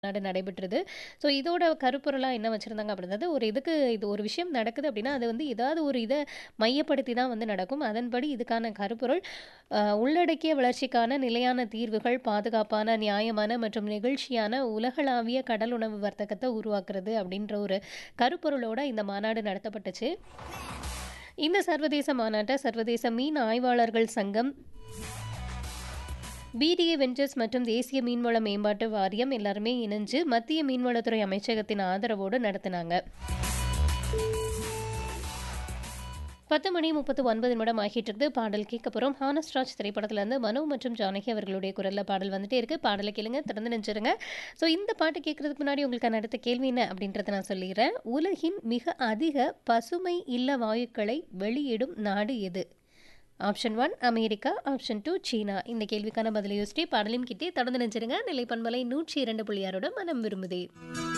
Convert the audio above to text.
மாநாடு நடைபெற்றது. ஸோ இதோட கருப்பொருளா என்ன வச்சிருந்தாங்க அப்படின்றது, ஒரு இதுக்கு இது ஒரு விஷயம் நடக்குது அப்படின்னா, அது வந்து ஏதாவது ஒரு இத மையப்படுத்தி தான் வந்து நடக்கும். அதன்படி இதுக்கான கருப்பொருள் அ உள்ளடக்கிய வளர்ச்சிக்கான நிலையான தீர்வுகள், பாதுகாப்பான, நியாயமான மற்றும் நெகிழ்ச்சியான உலகளாவிய கடலுணவு வர்த்தகத்த உருவாக்குறது அப்படின்ற ஒரு கருப்பொருளோட இந்த மாநாடு நடத்தப்பட்டுச்சு. இந்த சர்வதேச மாநாட்ட சர்வதேச மீன் ஆய்வாளர்கள் சங்கம், பிடிஏ வெஞ்சர்ஸ் மற்றும் தேசிய மீன்வள மேம்பாட்டு வாரியம் எல்லாருமே இணைஞ்சு மத்திய மீன்வளத்துறை அமைச்சகத்தின் ஆதரவோடு நடத்துனாங்க. 10 மணி 39 நிமிடம் ஆகிட்டு இருக்குது. பாடல் கேட்க போறோம். ஹானஸ் ராஜ் திரைப்படத்திலருந்து மனோ மற்றும் ஜானகி அவர்களுடைய குரல்ல பாடல் வந்துட்டே இருக்கு. பாடல கேளுங்க, தொடர்ந்து நினைச்சிருங்க. ஸோ இந்த பாட்டு கேட்கறதுக்கு முன்னாடி உங்களுக்கான அடுத்த கேள்வி என்ன அப்படின்றத நான் சொல்லிர்றேன். உலகின் மிக அதிக பசுமை இல்ல வாயுக்களை வெளியிடும் நாடு எது? ஆப்ஷன் 1 அமெரிக்கா, ஆப்ஷன் 2 சீனா. இந்த கேள்விக்கான பதில யோசிச்சுட்டே பாடலையும் கேட்டே தொடர்ந்து நினைச்சிருங்க. நிலை பண்பலை 102.6 மனம் விரும்புதே.